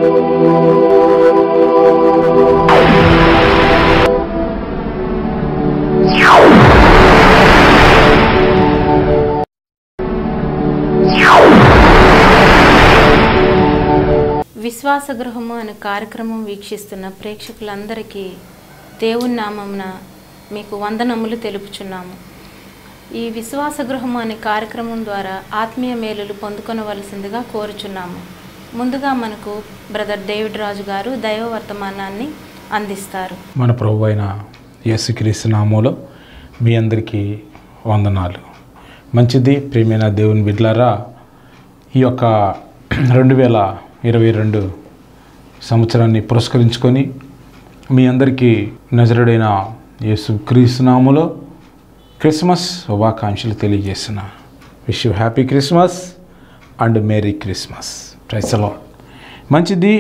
విశ్వాస గృహము అనే కార్యక్రమం వీక్షిస్తున్న ప్రేక్షకులందరికీ దేవుని నామమున మీకు వందనములు తెలుపుచున్నాము ఈ విశ్వాస గృహము అనే కార్యక్రమం ద్వారా ఆత్మీయ మేలులు పొందుకొనవలసిందిగా కోరుచున్నాము ముందుగా మనకు బ్రదర్ డేవిడ్ రాజు గారు దైవ వర్తమానాన్ని అందిస్తారు మన ప్రభు అయిన యేసుక్రీస్తు నామంలో మీ అందరికీ వందనాలు మంచిది ప్రియమైన దేవుని బిడ్లారా ఈ యొక్క రెండు వేల ఇరవై రెండు సంవత్సరాన్ని పురస్కరించుకొని మీ అందరికీ నజరుడైన యేసు క్రీస్తు నామములో క్రిస్మస్ శుభాకాంక్షలు తెలియజేసిన wish you happy Christmas and merry Christmas ప్రైసలో మంచిది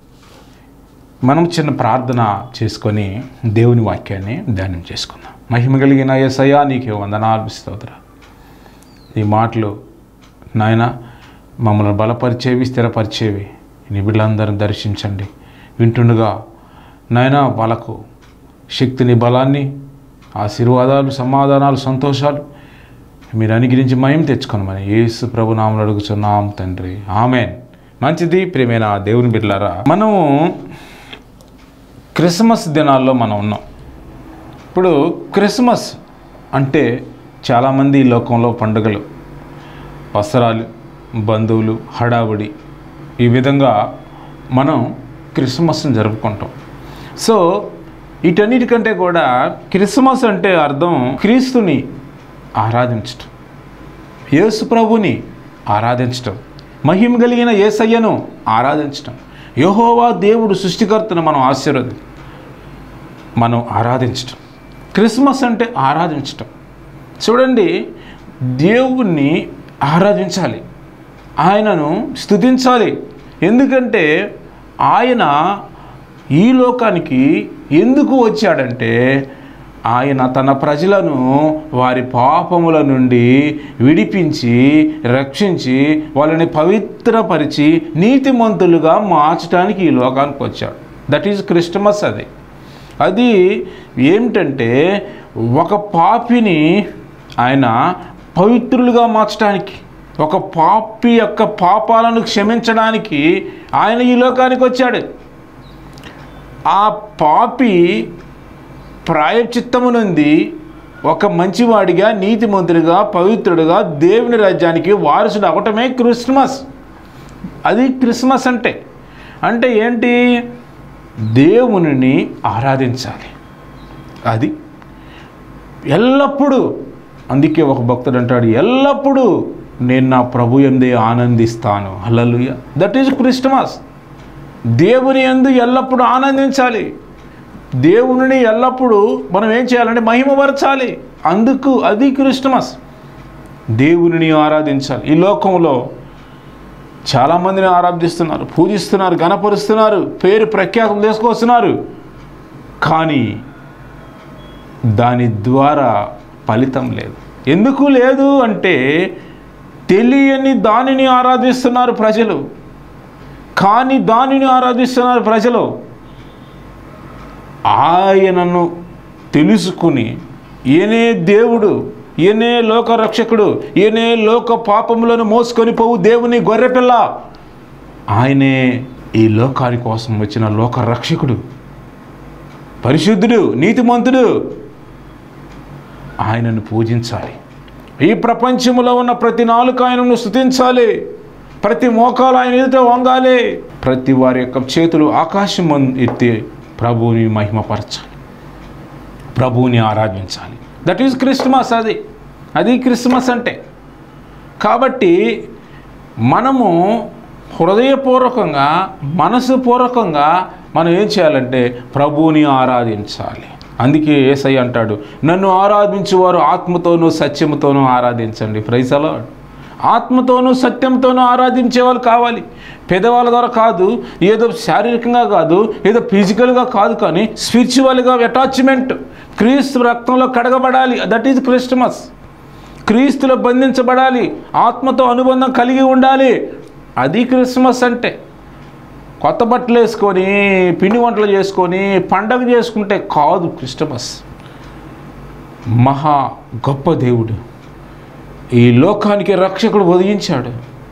మనం చిన్న ప్రార్థన చేసుకొని దేవుని వాక్యాన్ని ధ్యానం చేసుకుందాం మహిమ కలిగిన ఎసయ్యా నీకే వందనాలు స్తోత్ర ఈ మాటలు నాయన మమ్మల్ని బలపరిచేవి స్థిరపరిచేవి నీ బిడ్డలందరిని దర్శించండి వింటుండగా నాయన వాళ్ళకు శక్తిని బలాన్ని ఆశీర్వాదాలు సమాధానాలు సంతోషాలు మీరు అనుగ్రహించి మయం తెచ్చుకోనమని యేసు ప్రభు నామలు అడుగుచున్నాం తండ్రి ఆమెన్ మంచిది ప్రియమైన దేవుని బిడ్డలారా మనము క్రిస్మస్ దినాల్లో మనం ఉన్నాం ఇప్పుడు క్రిస్మస్ అంటే చాలామంది ఈ లోకంలో పండుగలు వస్త్రాలు బంధువులు హడావుడి ఈ విధంగా మనం క్రిస్మస్ని జరుపుకుంటాం సో వీటన్నిటికంటే కూడా క్రిస్మస్ అంటే అర్థం క్రీస్తుని ఆరాధించటం యేసు ప్రభుని ఆరాధించటం మహిమ కలిగిన యేసయ్యను ఆరాధించటం యహోవా దేవుడు సృష్టికర్తను మనం ఆశీర్వది మనం ఆరాధించటం క్రిస్మస్ అంటే ఆరాధించటం చూడండి దేవుణ్ణి ఆరాధించాలి ఆయనను స్తుతించాలి ఎందుకంటే ఆయన ఈ లోకానికి ఎందుకు వచ్చాడంటే ఆయన తన ప్రజలను వారి పాపముల నుండి విడిపించి రక్షించి వాళ్ళని పవిత్రపరిచి నీతిమంతులుగా మార్చడానికి ఈ లోకానికి వచ్చాడు దట్ ఈజ్ క్రిస్టమస్ అది అది ఏమిటంటే ఒక పాపిని ఆయన పవిత్రులుగా మార్చడానికి ఒక పాపి యొక్క పాపాలను క్షమించడానికి ఆయన ఈ లోకానికి వచ్చాడు ఆ పాపి ప్రాయచిత్తము నుండి ఒక మంచివాడిగా నీతిమంతుడిగా పవిత్రుడిగా దేవుని రాజ్యానికి వారసుడు అవటమే క్రిస్మస్ అది క్రిస్మస్ అంటే అంటే ఏంటి దేవునిని ఆరాధించాలి అది ఎల్లప్పుడూ అందుకే ఒక భక్తుడు అంటాడు ఎల్లప్పుడూ నేను నా ప్రభు ఎందే ఆనందిస్తాను హల్లలుయ దట్ ఈజ్ క్రిస్టమస్ దేవుని ఎందు ఎల్లప్పుడూ ఆనందించాలి దేవుని ఎల్లప్పుడూ మనం ఏం చేయాలంటే మహిమపరచాలి అందుకు అది క్రిస్టమస్ దేవునిని ఆరాధించాలి ఈ లోకంలో చాలామందిని ఆరాధిస్తున్నారు పూజిస్తున్నారు గణపరుస్తున్నారు పేరు ప్రఖ్యాతం తీసుకొస్తున్నారు కానీ దాని ద్వారా ఫలితం లేదు ఎందుకు లేదు అంటే తెలియని దానిని ఆరాధిస్తున్నారు ప్రజలు కానీ దానిని ఆరాధిస్తున్నారు ప్రజలు ఆయనను తెలుసుకుని ఈయనే దేవుడు ఈయనే లోక రక్షకుడు ఈయనే లోక పాపములను మోసుకొని పోవు దేవుని గొర్రెపిల్ల ఆయనే ఈ లోకాని కోసం వచ్చిన లోక రక్షకుడు పరిశుద్ధుడు నీతిమంతుడు ఆయనను పూజించాలి ఈ ప్రపంచంలో ఉన్న ప్రతి నాలుక ఆయనను స్థుతించాలి ప్రతి మోకాలు ఆయన ఎదుట వంగాలి ప్రతి వారి యొక్క చేతులు ఆకాశం ముందు ఎత్తి ప్రభువుని మహిమపరచాలి ప్రభువుని ఆరాధించాలి దట్ ఈజ్ క్రిస్మస్ అది అది క్రిస్మస్ అంటే కాబట్టి మనము హృదయపూర్వకంగా మనసుపూర్వకంగా మనం ఏం చేయాలంటే ప్రభువుని ఆరాధించాలి అందుకే ఏసై అంటాడు నన్ను ఆరాధించువారు ఆత్మతోనూ సత్యముతోనూ ఆరాధించండి ప్రైసలో ఆత్మతోనూ సత్యంతోనూ ఆరాధించే వాళ్ళు కావాలి పెదవాళ్ళ ద్వారా కాదు ఏదో శారీరకంగా కాదు ఏదో ఫిజికల్గా కాదు కానీ స్పిరిచువల్గా అటాచ్మెంట్ క్రీస్తు రక్తంలో కడగబడాలి దట్ ఈజ్ క్రిస్టమస్ క్రీస్తులో బంధించబడాలి ఆత్మతో అనుబంధం కలిగి ఉండాలి అది క్రిస్మస్ అంటే కొత్త బట్టలు వేసుకొని పిండి వంటలు చేసుకొని పండగ చేసుకుంటే కాదు క్రిస్టమస్ మహా గొప్ప దేవుడు ఈ లోకానికి రక్షకుడు ఒదిగించాడు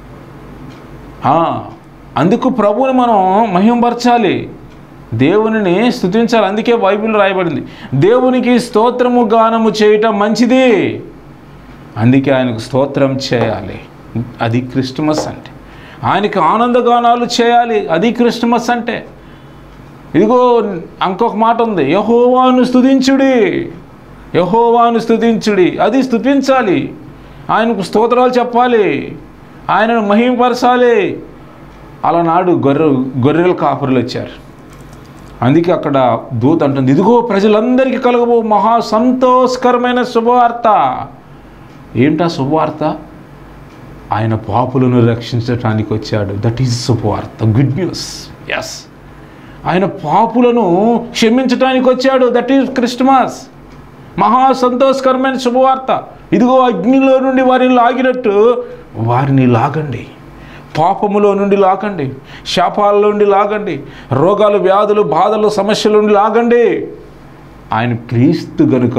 ఆ, అందుకు ప్రభువుని మనం మహింపరచాలి దేవునిని స్తుతించాలి అందుకే బైబిల్ రాయబడింది దేవునికి స్తోత్రము గానము చేయటం మంచిది అందుకే ఆయనకు స్తోత్రం చేయాలి అది క్రిస్టమస్ అంటే ఆయనకి ఆనందగానాలు చేయాలి అది క్రిస్టమస్ అంటే ఇదిగో ఇంకొక మాట ఉంది యహోవాను స్తుతించుడి యహోవాను స్తుతించుడి అది స్తుతించాలి ఆయనకు స్తోత్రాలు చెప్పాలి ఆయనను మహింపరచాలి అలనాడు గొర్రె గొర్రెల కాపురులు వచ్చారు అందుకే అక్కడ దూత అంటుంది ఇదిగో ప్రజలందరికీ కలగబో మహా సంతోషకరమైన శుభవార్త ఏంటా శుభవార్త ఆయన పాపులను రక్షించటానికి వచ్చాడు దట్ ఈజ్ శుభవార్త గుడ్ న్యూస్ ఎస్ ఆయన పాపులను క్షమించటానికి వచ్చాడు దట్ ఈజ్ క్రిస్టమస్ మహా సంతోషకరమైన శుభవార్త ఇదిగో అగ్నిలో నుండి వారిని లాగినట్టు వారిని లాగండి పాపములో నుండి లాగండి శాపాల నుండి లాగండి రోగాలు వ్యాధులు బాధలు సమస్యల నుండి లాగండి ఆయన క్రీస్తు గనుక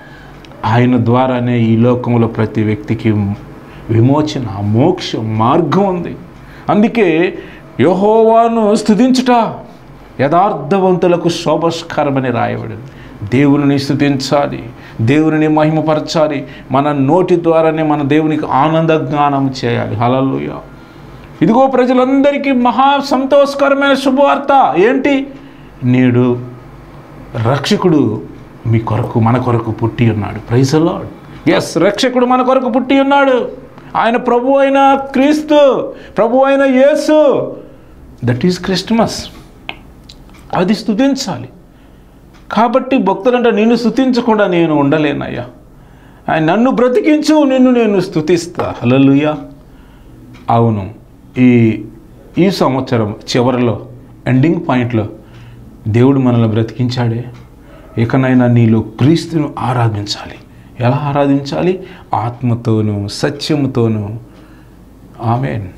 ఆయన ద్వారానే ఈ లోకంలో ప్రతి వ్యక్తికి విమోచన మోక్షం మార్గం ఉంది అందుకే యహోవాను స్థుతించుట యథార్థవంతులకు శోభస్కరమని రాయబడింది దేవుని స్థుతించాలి దేవుని మహిమపరచాలి మన నోటి ద్వారానే మన దేవునికి ఆనందజ్ఞానం చేయాలి హలలుయ ఇదిగో ప్రజలందరికీ మహా సంతోషకరమైన శుభవార్త ఏంటి నేడు రక్షకుడు మీ కొరకు మన కొరకు పుట్టి ఉన్నాడు ప్రైజ్ లాడ్ ఎస్ రక్షకుడు మన కొరకు పుట్టి ఉన్నాడు ఆయన ప్రభు అయిన క్రీస్తు ప్రభు అయిన యేసు దట్ ఈస్ క్రిస్టమస్ అది స్తుతించాలి కాబట్టి భక్తులంటే నిన్ను స్తుతించకుండా నేను ఉండలేనయ్యా ఆయన నన్ను బ్రతికించు నిన్ను నేను స్తుతిస్తా హల్లెలూయా అవును ఈ ఈ సంవత్సరం చివరిలో ఎండింగ్ పాయింట్లో దేవుడు మనల్ని బ్రతికించాడే ఇకనైనా నీలో క్రీస్తును ఆరాధించాలి ఎలా ఆరాధించాలి ఆత్మతోనూ సత్యముతోనూ ఆమెన్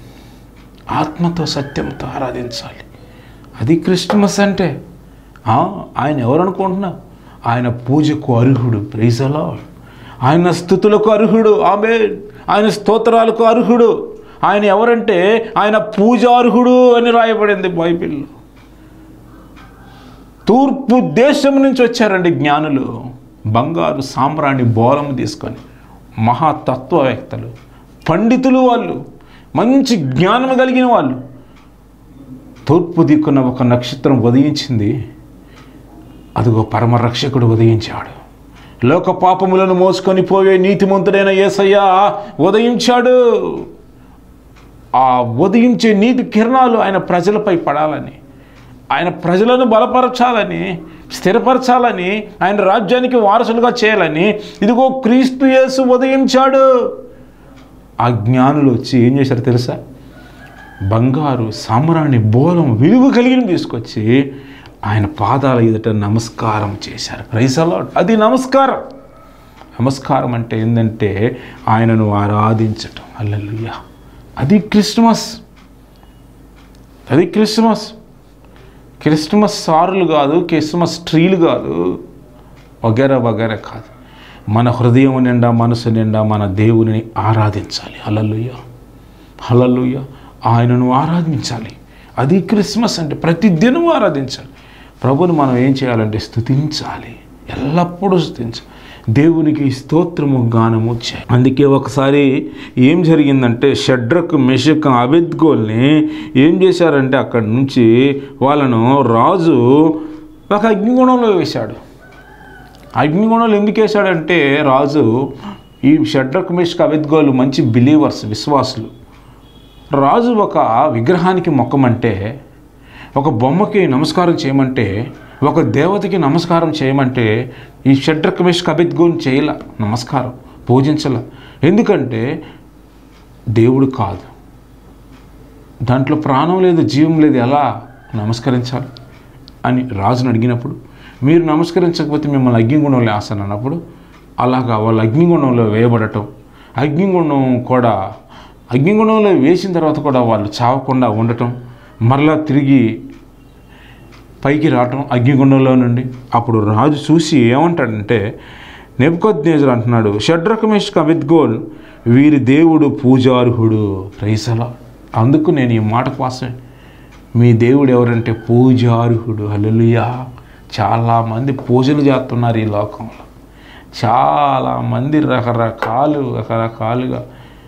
ఆత్మతో సత్యంతో ఆరాధించాలి అది క్రిస్టమస్ అంటే ఆ, ఆయన ఎవరు అనుకుంటున్నా ఆయన పూజకు అర్హుడు ప్రైజలా ఆయన స్థుతులకు అర్హుడు ఆమె ఆయన స్తోత్రాలకు అర్హుడు ఆయన ఎవరంటే ఆయన పూజార్హుడు అని రాయబడింది బైబిల్లో తూర్పు దేశం నుంచి వచ్చారండి జ్ఞానులు బంగారు సామ్రాణి బోలం తీసుకొని మహాతత్వవేత్తలు పండితులు వాళ్ళు మంచి జ్ఞానం కలిగిన వాళ్ళు తూర్పు దిక్కున ఒక నక్షత్రం ఉదయించింది అదిగో పరమరక్షకుడు ఉదయించాడు లోక పాపములను మోసుకొని పోయే నీతిమంతుడైన యేసయ్య ఉదయించాడు ఆ ఉదయించే నీతి కిరణాలు ఆయన ప్రజలపై పడాలని ఆయన ప్రజలను బలపరచాలని స్థిరపరచాలని ఆయన రాజ్యానికి వారసులుగా చేయాలని ఇదిగో క్రీస్తు యేసు ఉదయించాడు ఆ జ్ఞానులు వచ్చి ఏం చేశారు తెలుసా బంగారు సామ్రాణి బోలం విలువ కలిగిన తీసుకొచ్చి ఆయన పాదాల ఎదుట నమస్కారం చేశారు ప్రైసలో అది నమస్కారం నమస్కారం అంటే ఏంటంటే ఆయనను ఆరాధించటం అల్లెలుయ్య అది క్రిస్మస్ అది క్రిస్మస్ క్రిస్మస్ సారులు కాదు క్రిస్మస్ ట్రీలు కాదు వగేరా వగేరా కాదు మన హృదయం నిండా మనసు నిండా మన దేవుని ఆరాధించాలి హలలుయ హలలుయ ఆయనను ఆరాధించాలి అది క్రిస్మస్ అంటే ప్రతి దినం ఆరాధించాలి ప్రభుని మనం ఏం చేయాలంటే స్తుతించాలి ఎల్లప్పుడూ స్తుతించాలి దేవునికి స్తోత్రము గానము చేయాలి అందుకే ఒకసారి ఏం జరిగిందంటే షడ్రక్ మెషక్ అబెద్గోల్ని ఏం చేశారంటే అక్కడి నుంచి వాళ్ళను రాజు ఒక అగ్నిగుణంలో వేశాడు అగ్నిగుణాలు ఎందుకు వేశాడంటే రాజు ఈ షడ్రక్ మెషక్ అబెద్గోలు మంచి బిలీవర్స్ విశ్వాసులు రాజు ఒక విగ్రహానికి మొక్కమంటే ఒక బొమ్మకి నమస్కారం చేయమంటే ఒక దేవతకి నమస్కారం చేయమంటే ఈ షడ్రకమేష్ కబిద్గోని చేయల నమస్కారం పూజించల ఎందుకంటే దేవుడు కాదు దాంట్లో ప్రాణం లేదు జీవం లేదు ఎలా నమస్కరించాలి అని రాజును అడిగినప్పుడు మీరు నమస్కరించకపోతే మిమ్మల్ని అగ్నిగుణంలో వేస్తాను అన్నప్పుడు అలాగా వాళ్ళు అగ్నిగుణంలో వేయబడటం అగ్నిగుణం కూడా అగ్నిగుణంలో వేసిన తర్వాత కూడా వాళ్ళు చావకుండా ఉండటం మరలా తిరిగి పైకి రావటం అగ్నిగుండంలో నుండి అప్పుడు రాజు చూసి ఏమంటాడంటే నెప్పుకొద్నేజర్ అంటున్నాడు షడ్రకమేష్ కవిద్గోల్ వీరి దేవుడు పూజార్హుడు ప్రైసలా అందుకు నేను ఈ మాట కోసమే మీ దేవుడు ఎవరంటే పూజార్హుడు హల్లెలూయా చాలామంది పూజలు చేస్తున్నారు ఈ లోకంలో చాలామంది రకరకాలు రకరకాలుగా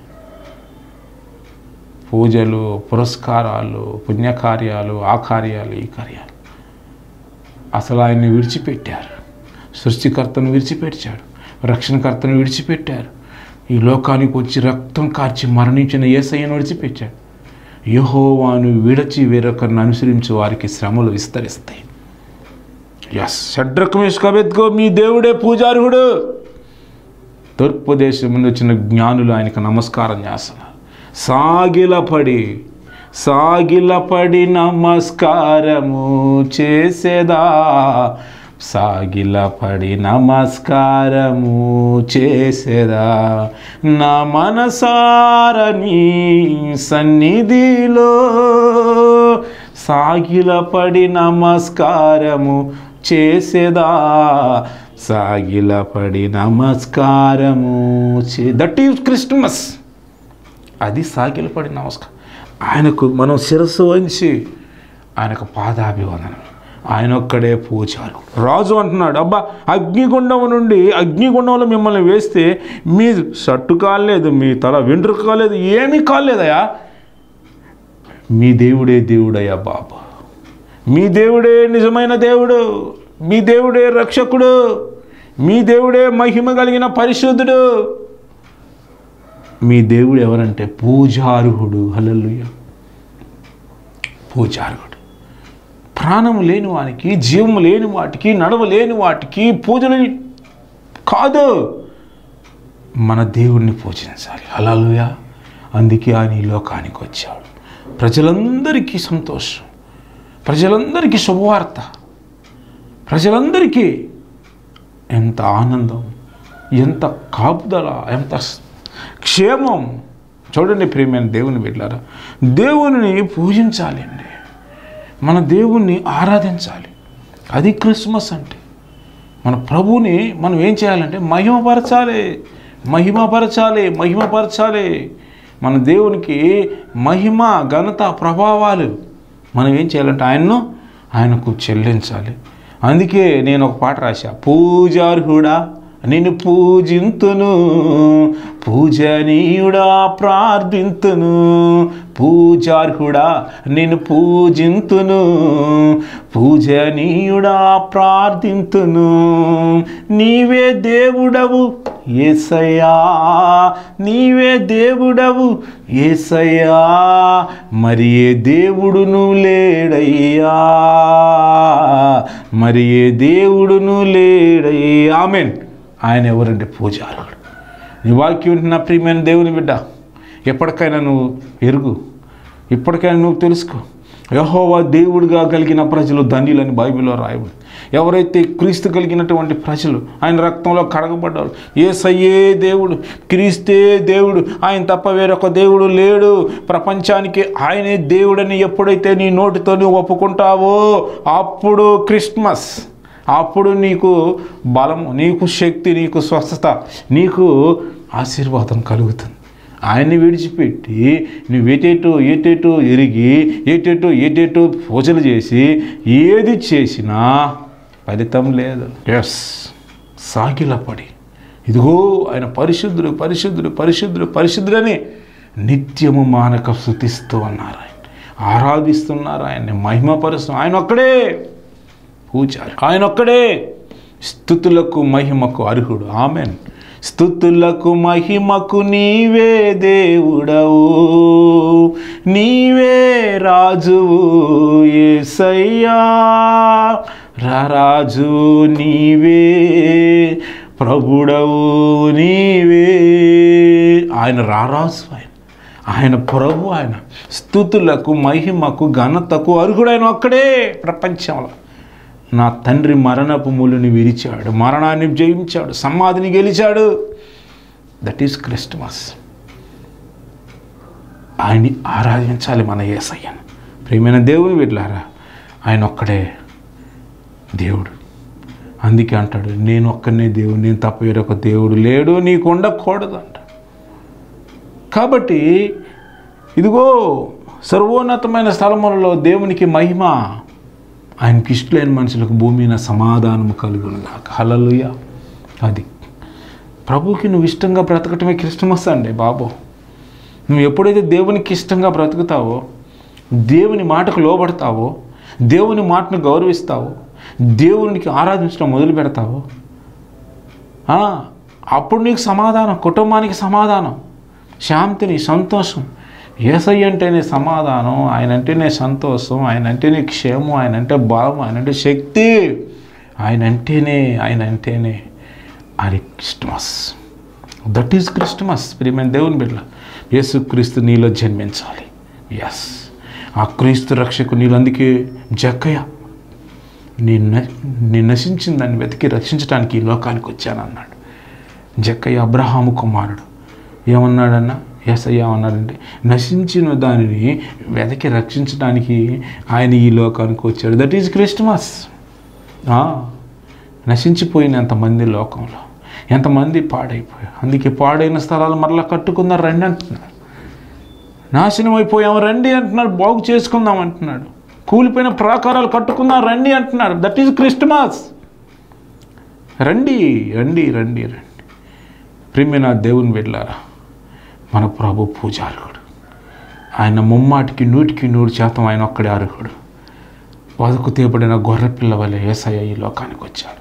పూజలు పురస్కారాలు పుణ్యకార్యాలు ఆ కార్యాలు ఈ కార్యాలు అసలు ఆయన్ని విడిచిపెట్టారు సృష్టికర్తను విడిచిపెట్టాడు రక్షణకర్తను విడిచిపెట్టారు ఈ లోకానికి వచ్చి రక్తం కార్చి మరణించిన ఏసయ్యను విడిచిపెట్టాడు యహోవాను విడచి వేరొకరిని అనుసరించే వారికి శ్రమలు విస్తరిస్తాయి ఎస్ షడ్రకమేష్ కబెత్కో మీ దేవుడే పూజార్హుడు తూర్పు దేశం నుండి వచ్చిన జ్ఞానులు ఆయనకు నమస్కారం చేస్తున్నారు సాగిలపడి సాగిలపడి నమస్కారము చేసేదా సాగిలపడి నమస్కారము చేసేదా నా మనసారని సన్నిధిలో సాగిలపడి నమస్కారము చేసేదా సాగిలపడి నమస్కారము చే దట్ ఈస్ క్రిస్టమస్ అది సాగిలపడి నమస్కారం ఆయనకు మనం శిరస్సు వంచి ఆయనకు పాదాభివందనం ఆయన ఒక్కడే పూజారు రాజు అంటున్నాడు అబ్బా అగ్నిగుండం నుండి అగ్నిగుండంలో మిమ్మల్ని వేస్తే మీ షట్టు కాలేదు మీ తల వెంట్రుక కాలేదు ఏమీ కాలేదయా మీ దేవుడే దేవుడయ్యా బాబా మీ దేవుడే నిజమైన దేవుడు మీ దేవుడే రక్షకుడు మీ దేవుడే మహిమ కలిగిన పరిశుద్ధుడు మీ దేవుడు ఎవరంటే పూజార్హుడు హల్లెలూయా పూజార్హుడు ప్రాణము లేని వానికి జీవము లేని వాటికి నడవ లేని వాటికి పూజలు కాదు మన దేవుణ్ణి పూజించాలి హల్లెలూయా అందుకే ఆయన ఈ లోకానికి వచ్చాడు ప్రజలందరికీ సంతోషం ప్రజలందరికీ శుభవార్త ప్రజలందరికీ ఎంత ఆనందం ఎంత కాపుదల ఎంత క్షేమం చూడండి ప్రియమైన దేవుని వెళ్ళారా దేవుని పూజించాలి అండి మన దేవుణ్ణి ఆరాధించాలి అది క్రిస్మస్ అంటే మన ప్రభువుని మనం ఏం చేయాలంటే మహిమపరచాలి మహిమపరచాలి మహిమపరచాలి మన దేవునికి మహిమ ఘనత ప్రభావాలు మనం ఏం చేయాలంటే ఆయన్ను ఆయనకు చెల్లించాలి అందుకే నేను ఒక పాట రాశా పూజార్హుడా నిన్ను పూజింతును పూజనీయుడా ప్రార్థింతును పూజార్హుడా నిన్ను పూజింతును పూజనీయుడా ప్రార్థింతును నీవే దేవుడవు ఏసయ్యా నీవే దేవుడవు ఏసయ్యా మరి ఏ దేవుడును లేడయ్యా మరి ఏ దేవుడును లేడయ్యా ఆమెన్ ఆయన ఎవరంటే పూజారుడు నీ వాక్యం వింటున్న ప్రియమైన దేవుని బిడ్డ ఎప్పటికైనా నువ్వు ఎరుగు ఇప్పటికైనా నువ్వు తెలుసుకో యహోవా దేవుడిగా కలిగిన ప్రజలు ధన్యులని బైబిల్లో రాయబడి ఎవరైతే క్రీస్తు కలిగినటువంటి ప్రజలు ఆయన రక్తంలో కడగబడ్డారు ఏసయ్యే దేవుడు క్రీస్తే దేవుడు ఆయన తప్ప వేరొక దేవుడు లేడు ప్రపంచానికి ఆయనే దేవుడని ఎప్పుడైతే నీ నోటితో నువ్వు ఒప్పుకుంటావో అప్పుడు క్రిస్మస్ అప్పుడు నీకు బలము నీకు శక్తి నీకు స్వస్థత నీకు ఆశీర్వాదం కలుగుతుంది ఆయన్ని విడిచిపెట్టి నువ్వు ఏటేటో ఏటేటో ఎరిగి ఏటేటో ఏటేటో పూజలు చేసి ఏది చేసినా ఫలితం లేదు ఎస్ సాగిలపడి ఇదిగో ఆయన పరిశుద్ధుడు పరిశుద్ధుడు పరిశుద్ధుడు పరిశుద్ధుడని నిత్యము మానక స్థుతిస్తూ ఉన్నారు ఆయన ఆరాధిస్తున్నారు ఆయన్ని మహిమపరుస్తూ ఆయన ఒక్కడే పూజారి ఆయన ఒక్కడే స్థుతులకు మహిమకు అర్హుడు ఆమెన్ స్థుతులకు మహిమకు నీవే దేవుడవు నీవే రాజువు ఏసయ్యా రారాజు నీవే ప్రభుడవు నీవే ఆయన రారాజు ఆయన ఆయన ప్రభు ఆయన స్థుతులకు మహిమకు ఘనతకు అర్హుడైన ఒక్కడే ప్రపంచంలో నా తండ్రి మరణపు ములుని విరిచాడు మరణాన్ని జయించాడు సమాధిని గెలిచాడు దట్ ఈస్ క్రిస్టమస్ ఆయన్ని ఆరాధించాలి మన ఏసయ్యను ప్రియమైన దేవుని వీళ్ళారా ఆయన ఒక్కడే దేవుడు అందుకే అంటాడు నేను ఒక్కనే దేవుడు నేను తప్ప వేరొక దేవుడు లేడు నీకు ఉండకూడదు అంట కాబట్టి ఇదిగో సర్వోన్నతమైన స్థలములలో దేవునికి మహిమ ఆయనకి ఇష్టలేని మనుషులకు భూమి మీద సమాధానము కలుగునుగాక హలలుయ అది ప్రభుకి నువ్వు ఇష్టంగా బ్రతకటమే క్రిస్టమస్ అండి బాబు నువ్వు ఎప్పుడైతే దేవునికి ఇష్టంగా బ్రతుకుతావో దేవుని మాటకు లోబడతావో దేవుని మాటను గౌరవిస్తావో దేవునికి ఆరాధించడం మొదలు పెడతావో ఆ, అప్పుడు నీకు సమాధానం కుటుంబానికి సమాధానం శాంతిని సంతోషం ఏసయ్య అంటేనే సమాధానం ఆయన అంటేనే సంతోషం ఆయన అంటేనే క్షేమం ఆయన అంటే బలం ఆయన అంటే శక్తి ఆయన అంటేనే ఆయన అంటేనే అది క్రిస్టమస్ దట్ ఈస్ క్రిస్టమస్ ప్రియమైన దేవుని బిడ్డ యేసుక్రీస్తు నీలో జన్మించాలి ఎస్ ఆ క్రీస్తు రక్షకు నీళ్ళు అందుకే జక్కయ్య నేను న- నేను నశించిన దాన్ని వెతికి రక్షించడానికి ఈ లోకానికి వచ్చానన్నాడు జక్కయ్య అబ్రహాము కుమారుడు ఏమన్నాడన్నా ఏసయ్య అన్నాడంటే నశించిన దానిని వెతకి రక్షించడానికి ఆయన ఈ లోకానికి వచ్చాడు దట్ ఈజ్ క్రిస్టమస్ నశించిపోయిన ఎంతమంది లోకంలో ఎంతమంది పాడైపోయారు అందుకే పాడైన స్థలాలు మరలా కట్టుకుందాం రండి అంటున్నాడు నాశనం అయిపోయాం రండి అంటున్నాడు బాగు చేసుకుందాం అంటున్నాడు కూలిపోయిన ప్రాకారాలు కట్టుకుందాం రండి అంటున్నాడు దట్ ఈజ్ క్రిస్టమస్ రండి రండి రండి రండి ప్రియమైన దేవుని వెళ్ళారా మన ప్రభు పూజార్హుడు ఆయన ముమ్మాటికి నూటికి నూరు శాతం ఆయన ఒక్కడే అర్హుడు వదకు తీయబడిన గొర్రె పిల్ల వలె ఏసయ్య ఈ లోకానికి వచ్చాడు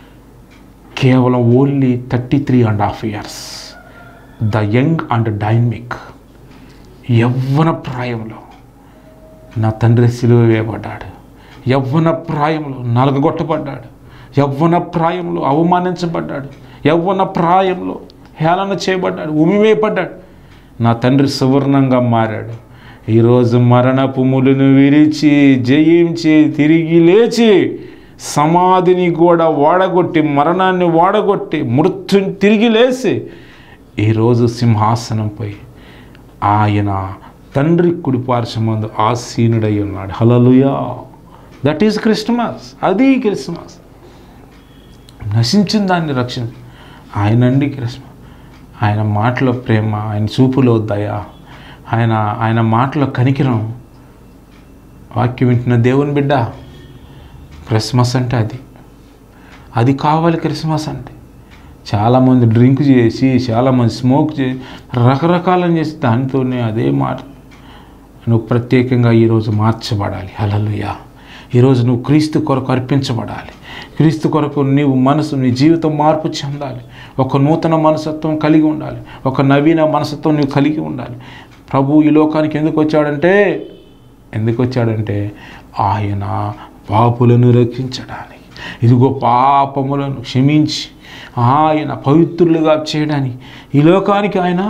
కేవలం only thirty three and half years the young and dynamic యవ్వన ప్రాయంలో నా తండ్రి సిలువ వేయబడ్డాడు యవ్వన ప్రాయంలో నలగగొట్టబడ్డాడు యవ్వన ప్రాయంలో అవమానించబడ్డాడు యవ్వన ప్రాయంలో హేళన చేయబడ్డాడు ఉమివేయబడ్డాడు నా తండ్రి సువర్ణంగా మారాడు ఈరోజు మరణపు ములును విరిచి జయించి తిరిగి లేచి సమాధిని కూడా వాడగొట్టి మరణాన్ని వాడగొట్టి మృత్యుని తిరిగి లేచి ఈరోజు సింహాసనంపై ఆయన తండ్రి కుడిపార్శ్వమందు ఆసీనుడై ఉన్నాడు హలలుయా దట్ ఈస్ క్రిస్టమస్ అది క్రిస్మస్ నశించిన దాన్ని రక్షణ ఆయనండి క్రిస్మస్ ఆయన మాటలో ప్రేమ ఆయన చూపులో దయ ఆయన ఆయన మాటలో కనికిరం వాక్యం వింటున్న దేవుని బిడ్డ క్రిస్మస్ అంటే అది అది కావాలి క్రిస్మస్ అంటే చాలామంది డ్రింక్ చేసి చాలామంది స్మోక్ చేసి రకరకాలను చేసి దానితోనే అదే మాట నువ్వు ప్రత్యేకంగా ఈరోజు మార్చబడాలి హలలుయా ఈరోజు నువ్వు క్రీస్తు కొరకు అర్పించబడాలి క్రీస్తు కొరకు నీవు మనసు నీ జీవితం మార్పు చెందాలి ఒక నూతన మనసత్వం కలిగి ఉండాలి ఒక నవీన మనసత్వం నువ్వు కలిగి ఉండాలి ప్రభు ఈ లోకానికి ఎందుకు వచ్చాడంటే ఎందుకు వచ్చాడంటే ఆయన పాపులను రక్షించడానికి ఇదిగో పాపములను క్షమించి ఆయన పవిత్రులుగా చేయడానికి ఈ లోకానికి ఆయన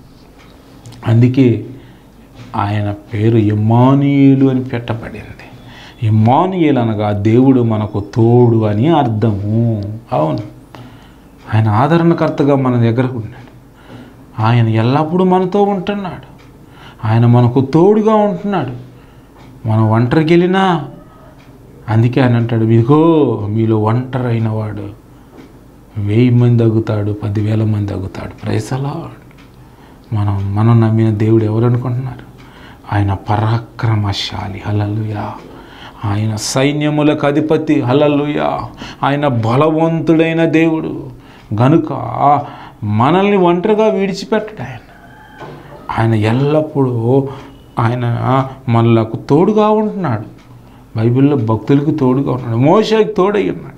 అందుకే ఆయన పేరు ఇమ్మానుయేలు అని పెట్టబడింది ఇమ్మానుయేలు అనగా దేవుడు మనకు తోడు అని అర్థము అవును ఆయన ఆదరణకర్తగా మన దగ్గర ఉన్నాడు ఆయన ఎల్లప్పుడూ మనతో ఉంటున్నాడు ఆయన మనకు తోడుగా ఉంటున్నాడు మనం ఒంటరికి వెళ్ళినా అందుకే ఆయన అంటాడు ఇదిగో మీలో ఒంటరైన వాడు వెయ్యి మంది అగుతాడు పదివేల మంది అగుతాడు ప్రైసలా మనం మనం నమ్మిన దేవుడు ఎవరు అనుకుంటున్నారు ఆయన పరాక్రమశాలి హలలుయా ఆయన సైన్యములకు అధిపతి హలలుయా ఆయన బలవంతుడైన దేవుడు గనుక మనల్ని ఒంటరిగా విడిచిపెట్టడు ఆయన ఆయన ఎల్లప్పుడూ ఆయన మనలకు తోడుగా ఉంటున్నాడు బైబిల్లో భక్తులకు తోడుగా ఉన్నాడు మోషకి తోడై ఉన్నాడు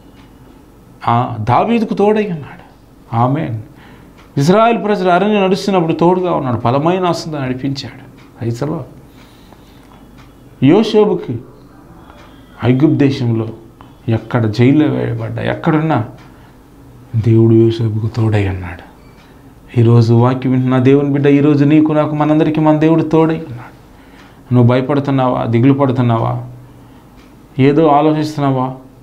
ఆ దావీదుకు తోడై ఉన్నాడు ఆమె ఇజ్రాయెల్ ప్రజలు అరణ్య నడుస్తున్నప్పుడు తోడుగా ఉన్నాడు బలమైన వస్తుంది నడిపించాడు ఐసలో యోషోబుకి ఐగుప్ దేశంలో ఎక్కడ జైల్లో వేయబడ్డా ఎక్కడున్నా దేవుడు యోషోబుకు తోడై అన్నాడు ఈరోజు వాక్యం వింటున్న దేవుని బిడ్డ ఈరోజు నీకు నాకు మనందరికీ మన దేవుడు తోడై ఉన్నాడు నువ్వు భయపడుతున్నావా దిగులు పడుతున్నావా ఏదో ఆలోచిస్తున్నావా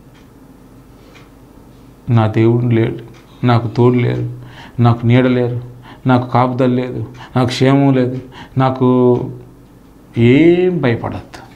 నా దేవుడు లేడు నాకు తోడు లేరు నాకు నీడ లేరు నాకు కాపుదల లేదు నాకు క్షేమం లేదు నాకు ఏం భయపడద్దు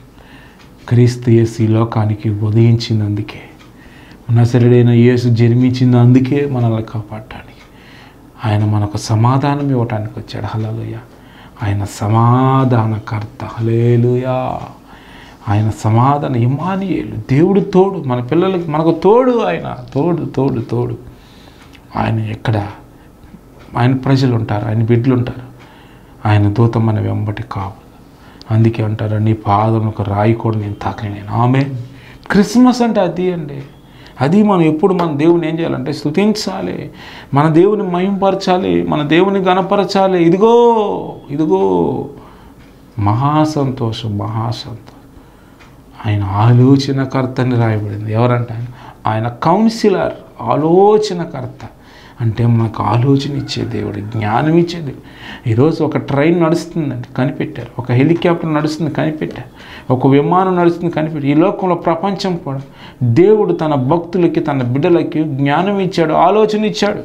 క్రీస్తు యేసు ఈ లోకానికి ఉదయించినందుకే నసరుడైన యేసు జన్మించింది అందుకే మనల్ని కాపాడటానికి ఆయన మనకు సమాధానం ఇవ్వటానికి వచ్చాడు హలలుయ ఆయన సమాధానకర్త హలేలుయా ఆయన సమాధాన ఇమానియేలు దేవుడు తోడు మన పిల్లలకి మనకు తోడు ఆయన తోడు తోడు తోడు ఆయన ఎక్కడ ఆయన ప్రజలు ఉంటారు ఆయన బిడ్డలు ఉంటారు ఆయన దూత మన వెంబటి కావు అందుకే అంటారు నీ పాదములకు రాయి కూడా నేను తాకలేను ఆమె క్రిస్మస్ అంటే అది అండి అది మనం ఎప్పుడు మన దేవుని ఏం చేయాలంటే స్తుతించాలి మన దేవుని మహింపరచాలి మన దేవుని గణపరచాలి ఇదిగో ఇదిగో మహాసంతోషం మహాసంతోషం ఆయన ఆలోచనకర్తని రాయబడింది ఎవరంటే ఆయన ఆయన కౌన్సిలర్ ఆలోచనకర్త అంటే మనకు ఆలోచన ఇచ్చే దేవుడు జ్ఞానం ఇచ్చే దేవుడు ఈరోజు ఒక ట్రైన్ నడుస్తుందండి కనిపెట్టారు ఒక హెలికాప్టర్ నడుస్తుంది కనిపెట్టారు ఒక విమానం నడుస్తుంది కనిపెట్టారు ఈ లోకంలో ప్రపంచం కూడా దేవుడు తన భక్తులకి తన బిడ్డలకి జ్ఞానం ఇచ్చాడు ఆలోచన ఇచ్చాడు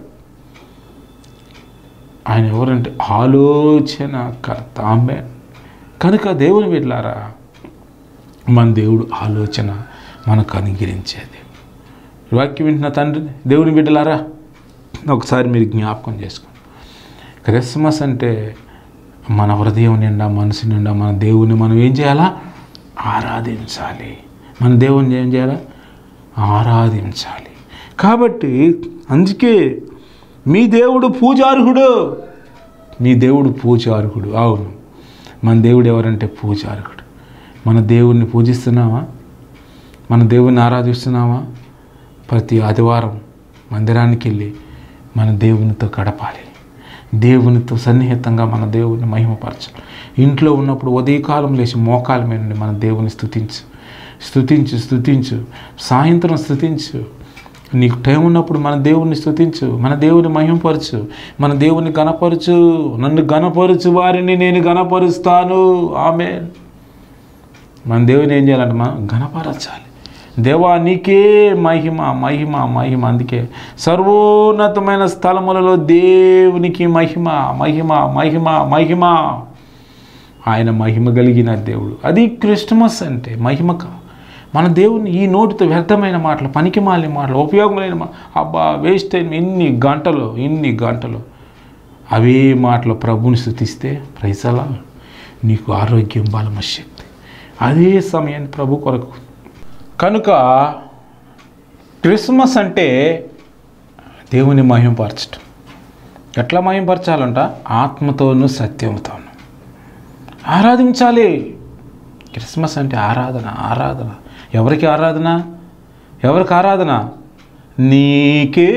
ఆయన ఎవరంటే ఆలోచనకర్త ఆమె కనుక దేవుని వెళ్ళారా మన దేవుడు ఆలోచన మనకు అనుగ్రహించేది వాక్యం వింటున్న తండ్రి దేవుని బిడ్డలారా ఒకసారి మీరు జ్ఞాపకం చేసుకోండి క్రిస్మస్ అంటే మన హృదయం నిండా మనసు నిండా మన దేవుని మనం ఏం చేయాలా ఆరాధించాలి మన దేవుని ఏం చేయాలా ఆరాధించాలి కాబట్టి అందుకే మీ దేవుడు పూజార్హుడు మీ దేవుడు పూజార్హుడు అవును మన దేవుడు ఎవరంటే పూజార్హుడు మన దేవుణ్ణి పూజిస్తున్నామా మన దేవుణ్ణి ఆరాధిస్తున్నామా ప్రతి ఆదివారం మందిరానికి వెళ్ళి మన దేవునితో గడపాలి దేవునితో సన్నిహితంగా మన దేవుని మహిమపరచాలి ఇంట్లో ఉన్నప్పుడు ఉదయకాలం లేచి మోకాల మీద నుండి మన దేవుని స్థుతించు స్థుతించు స్థుతించు సాయంత్రం స్థుతించు నీకు టైం ఉన్నప్పుడు మన దేవుని స్థుతించు మన దేవుని మహిమపరచు మన దేవుని గణపరచు నన్ను గణపరచు వారిని నేను గణపరుస్తాను ఆమె మన దేవుని ఏం చేయాలంటే మనం గణపరచాలి దేవా నీకే మహిమ మహిమ మహిమ అందుకే సర్వోన్నతమైన స్థలములలో దేవునికి మహిమ మహిమ మహిమ మహిమ ఆయన మహిమ కలిగిన దేవుడు అది క్రిస్టమస్ అంటే మహిమ కా మన దేవుని ఈ నోటితో వ్యర్థమైన మాటలు పనికి మాలిన మాటలు ఉపయోగం లేని మా అబ్బా వేస్ట్ అయిన ఇన్ని గంటలు ఇన్ని గంటలు అవే మాటలు ప్రభుని స్థుతిస్తే ప్రైసలా నీకు ఆరోగ్యం బలమ శక్తి అదే సమయాన్ని ప్రభు కొరకు కనుక క్రిస్మస్ అంటే దేవుని మహింపరచటం ఎట్లా మహింపరచాలంట ఆత్మతోనూ సత్యంతోనూ ఆరాధించాలి క్రిస్మస్ అంటే ఆరాధన ఆరాధన ఎవరికి ఆరాధన ఎవరికి ఆరాధన నీకే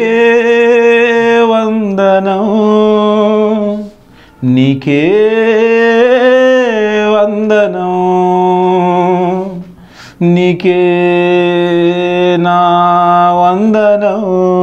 వందనం నీకే వందనం నీకే నా వందనం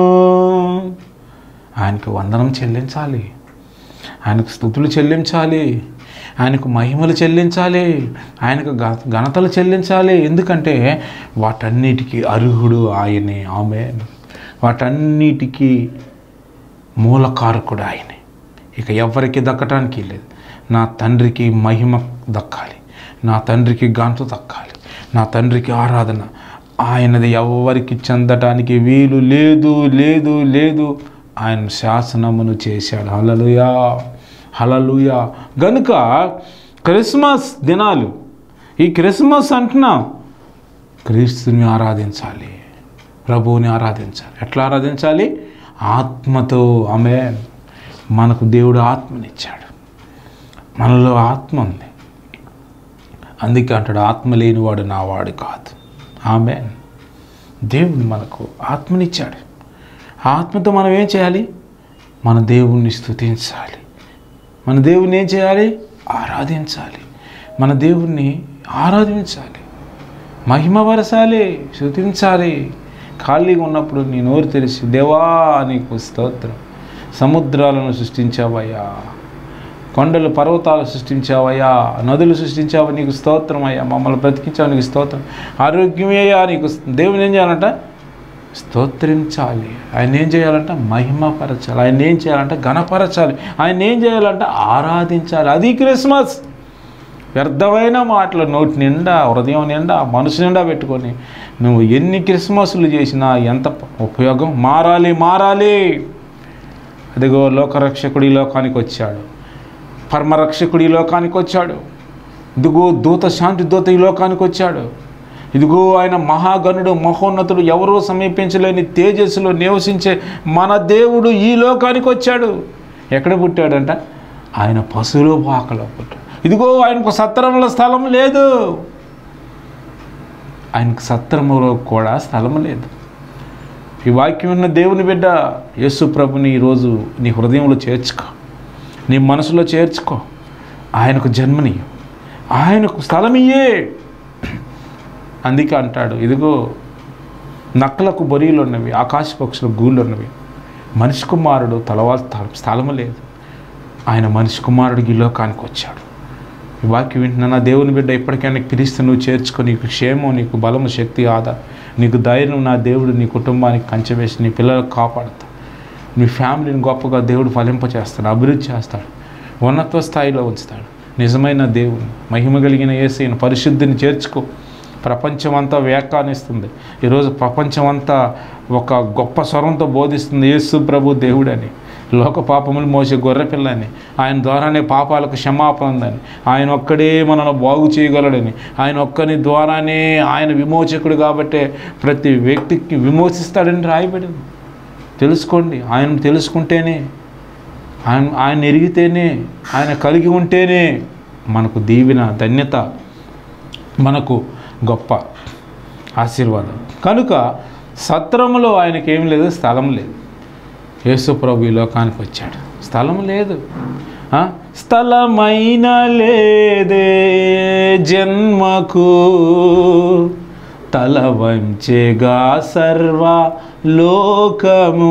ఆయనకు వందనం చెల్లించాలి ఆయనకు స్థుతులు చెల్లించాలి ఆయనకు మహిమలు చెల్లించాలి ఆయనకు గ- ఘనతలు చెల్లించాలి ఎందుకంటే వాటన్నిటికీ అర్హుడు ఆయనే ఆమె వాటన్నిటికీ మూలకారకుడు ఆయనే ఇక ఎవరికి దక్కటానికి లేదు నా తండ్రికి మహిమ దక్కాలి నా తండ్రికి ఘనత దక్కాలి నా తండ్రికి ఆరాధన ఆయనది ఎవరికి చెందటానికి వీలు లేదు లేదు లేదు ఆయన శాసనమును చేశాడు హలలుయా హలలుయా గనుక క్రిస్మస్ దినాలు ఈ క్రిస్మస్ అంటున్నాం క్రీస్తుని ఆరాధించాలి ప్రభువుని ఆరాధించాలి ఎట్లా ఆరాధించాలి ఆత్మతో ఆమె మనకు దేవుడు ఆత్మనిచ్చాడు మనలో ఆత్మ ఉంది అందుకే అంటాడు ఆత్మ లేనివాడు నా వాడు కాదు ఆమె దేవుడు మనకు ఆత్మనిచ్చాడు ఆ ఆత్మతో మనం ఏం చేయాలి మన దేవుణ్ణి స్తుతించాలి మన దేవుణ్ణి ఏం చేయాలి ఆరాధించాలి మన దేవుణ్ణి ఆరాధించాలి మహిమపరచాలి స్తుతించాలి ఖాళీగా ఉన్నప్పుడు నీ నోరు తెరిచి దేవా నీకు స్తోత్రం సముద్రాలను సృష్టించావయ్యా కొండలు పర్వతాలు సృష్టించావయ్యా నదులు సృష్టించావు నీకు స్తోత్రం అయ్యా మమ్మల్ని బ్రతికించావు నీకు స్తోత్రం ఆరోగ్యమయ్యా నీకు దేవుని ఏం చేయాలంట స్తోత్రించాలి ఆయన ఏం చేయాలంట మహిమపరచాలి ఆయన ఏం చేయాలంటే ఘనపరచాలి ఆయన ఏం చేయాలంటే ఆరాధించాలి అది క్రిస్మస్ వ్యర్థమైన మాటలు నోటి నిండా హృదయం నిండా మనసు నిండా పెట్టుకొని నువ్వు ఎన్ని క్రిస్మస్లు చేసినా ఎంత ఉపయోగం మారాలి మారాలి అదిగో లోకరక్షకుడు ఈ లోకానికి వచ్చాడు పరమరక్షకుడు ఈ లోకానికి వచ్చాడు ఇదిగో దూత శాంతి దూత ఈ లోకానికి వచ్చాడు ఇదిగో ఆయన మహాగణుడు మహోన్నతుడు ఎవరూ సమీపించలేని తేజస్సులో నివసించే మన దేవుడు ఈ లోకానికి వచ్చాడు ఎక్కడ పుట్టాడంట ఆయన పశువులు పాకలో పుట్టాడు ఇదిగో ఆయనకు సత్రంలో స్థలం లేదు ఆయనకు సత్రములో కూడా స్థలం లేదు ఈ వాక్యం ఉన్న దేవుని బిడ్డ యేసు ప్రభుని ఈరోజు నీ హృదయంలో చేర్చుకో నీ మనసులో చేర్చుకో ఆయనకు జన్మని ఆయనకు స్థలమియ్యే అందుకే అంటాడు ఇదిగో నక్కలకు బొరీలు ఉన్నవి ఆకాశ పక్షులు గూళ్ళు ఉన్నవి మనిషి కుమారుడు తలవా స్థలము లేదు ఆయన మనిషి కుమారుడికి ఈ లోకానికి వచ్చాడు ఈ వాక్యం వింటున్నా నా దేవుని బిడ్డ ఇప్పటికైనా పిలిస్తే నువ్వు చేర్చుకో నీకు క్షేమం నీకు బలము శక్తి ఆదా నీకు ధైర్యం నా దేవుడు నీ కుటుంబానికి కంచెవేసి నీ పిల్లలకు కాపాడుతా నీ ఫ్యామిలీని గొప్పగా దేవుడు ఫలింపచేస్తాడు అభివృద్ధి చేస్తాడు ఉన్నత స్థాయిలో ఉంచుతాడు నిజమైన దేవుని మహిమ కలిగిన ఏసైన పరిశుద్ధిని చేర్చుకో ప్రపంచమంతా వ్యాఖ్యానిస్తుంది ఈరోజు ప్రపంచమంతా ఒక గొప్ప స్వరంతో బోధిస్తుంది యేసు ప్రభు దేవుడని లోక పాపములు మోసే గొర్రెపిల్లని ఆయన ద్వారానే పాపాలకు క్షమాపణ ఉందని ఆయన ఒక్కడే మనల్ని బాగు చేయగలడని ఆయన ఒక్కని ద్వారానే ఆయన విమోచకుడు కాబట్టే ప్రతి వ్యక్తికి విమోచిస్తాడని రాయబడింది తెలుసుకోండి ఆయన తెలుసుకుంటేనే ఆయన ఆయన ఎరిగితేనే ఆయన కలిగి ఉంటేనే మనకు దీవెన ధన్యత మనకు గొప్ప ఆశీర్వాదం కనుక సత్రములో ఆయనకి ఏం లేదు స్థలం లేదు యేసు ప్రభు ఈ లోకానికి వచ్చాడు స్థలం లేదు ఆ? స్థలమైన లేదే జన్మకు తల వంచెగా సర్వ లోకము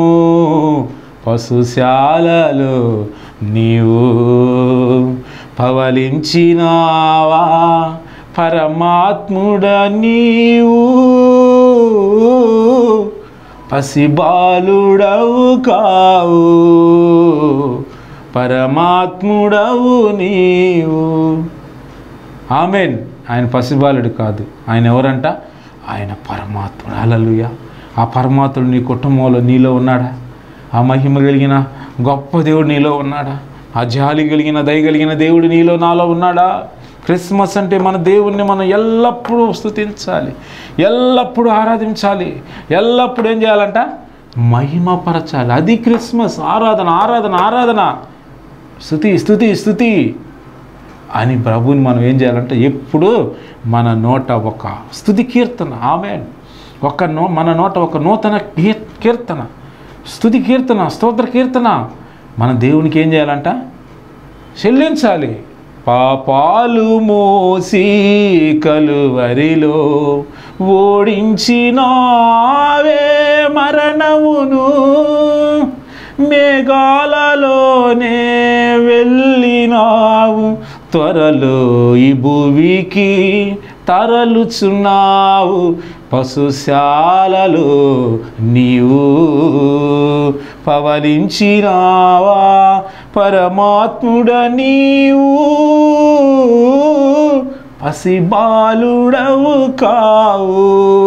పశుశాలలో నీవు పవలించినావా పరమాత్ముడ నీవు పసిబాలుడవు కావు పరమాత్ముడవు నీవు ఆమెన్ ఆయన పసిబాలుడు కాదు ఆయన ఎవరంట ఆయన పరమాత్ముడు అలలుయ ఆ పరమాత్ముడు నీ కుటుంబంలో నీలో ఉన్నాడా ఆ మహిమ కలిగిన గొప్ప దేవుడు నీలో ఉన్నాడా ఆ జాలి కలిగిన దయ కలిగిన దేవుడు నీలో నాలో ఉన్నాడా క్రిస్మస్ అంటే మన దేవుణ్ణి మనం ఎల్లప్పుడూ స్తుతించాలి ఎల్లప్పుడూ ఆరాధించాలి ఎల్లప్పుడూ ఏం చేయాలంట మహిమపరచాలి అది క్రిస్మస్ ఆరాధన ఆరాధన ఆరాధన స్థుతి స్థుతి స్థుతి అని ప్రభుని మనం ఏం చేయాలంటే ఎప్పుడు మన నోట ఒక స్థుతి కీర్తన ఆమె ఒక నో మన నోట ఒక నూతన కీర్ కీర్తన స్థుతి కీర్తన స్తోత్ర కీర్తన మన దేవునికి ఏం చేయాలంట చెల్లించాలి పాపాలు మోసి కలువరిలో ఓడించినావే మరణమును మేఘాలలోనే వెళ్ళినావు త్వరలో ఈ భూమికి తరలుచున్నావు పశుశాలలో నీవు పవలించినావా పరమాత్ముడ నీవు పసిబాలుడవు కావు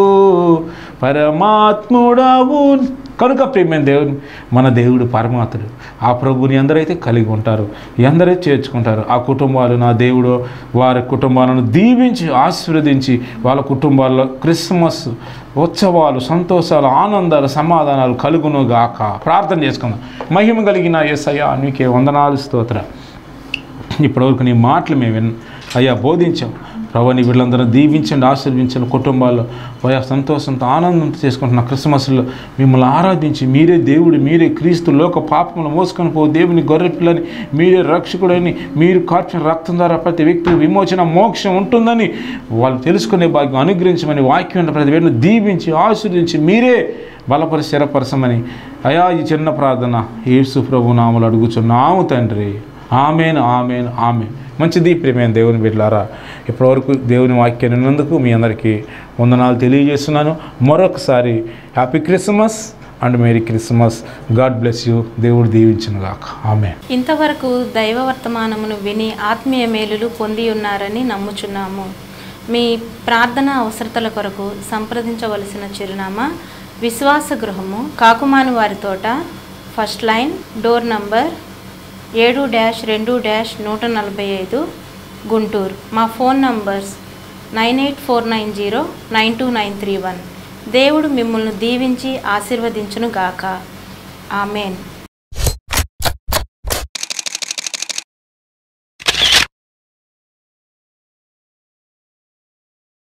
పరమాత్ముడవు కనుక ప్రేమైన దేవుని మన దేవుడు పరమాత్ముడు ఆ ప్రభుని ఎందరైతే కలిగి ఉంటారు ఎందరైతే చేర్చుకుంటారు ఆ కుటుంబాలు నా దేవుడు వారి కుటుంబాలను దీవించి ఆశీర్వదించి వాళ్ళ కుటుంబాల్లో క్రిస్మస్ ఉత్సవాలు సంతోషాలు ఆనందాలు సమాధానాలు కలుగును గాక ప్రార్థన చేసుకుందాం మహిమ కలిగిన ఎస్ఐయా నీకే వందనాలు స్తోత్ర ఇప్పటివరకు నీ మాటలు మేము విన్ అయ్యా బోధించాం ప్రభు నీ వీళ్ళందరూ దీవించండి ఆశీర్వించండి కుటుంబాల్లో అయ్యా సంతోషంతో ఆనందంతో చేసుకుంటున్న క్రిస్మస్లో మిమ్మల్ని ఆరాధించి మీరే దేవుడు మీరే క్రీస్తు లోక పాపములు మోసుకొని పో దేవుని గొర్రె పిల్లని మీరే రక్షకుడని మీరు కార్చిన రక్తం ద్వారా ప్రతి వ్యక్తికి విమోచన మోక్షం ఉంటుందని వాళ్ళు తెలుసుకునే భాగ్యం అనుగ్రహించమని వాక్యం ఉన్న ప్రతి వ్యక్తిని దీవించి ఆశీర్వించి మీరే బలపరి స్థిరపరచమని అయా ఈ చిన్న ప్రార్థన యేసు ప్రభు నామలు అడుగుచున్నాము తండ్రి ఆమెన్ ఆమెన్ ఆమెన్ మంచిది ప్రేమైన దేవుని బిడ్డలారా ఇప్పటివరకు దేవుని వాక్యాన్ని విన్నందుకు మీ అందరికీ వందనాలు తెలియజేస్తున్నాను మరొకసారి happy Christmas and merry Christmas God bless you దేవుడు దీవించిన గాక ఆమె ఇంతవరకు దైవ వర్తమానమును విని ఆత్మీయ మేలులు పొంది ఉన్నారని నమ్ముచున్నాము మీ ప్రార్థన అవసరతల కొరకు సంప్రదించవలసిన చిరునామా విశ్వాస గృహము కాకుమాని వారి తోట ఫస్ట్ లైన్ డోర్ నంబర్ ఏడు డ్యాష్ రెండు డ్యాష్ నూట నలభై ఐదు గుంటూరు మా phone numbers nine eight four nine zero nine two nine three one దేవుడు మిమ్మల్ని దీవించి ఆశీర్వదించును గాక ఆమెన్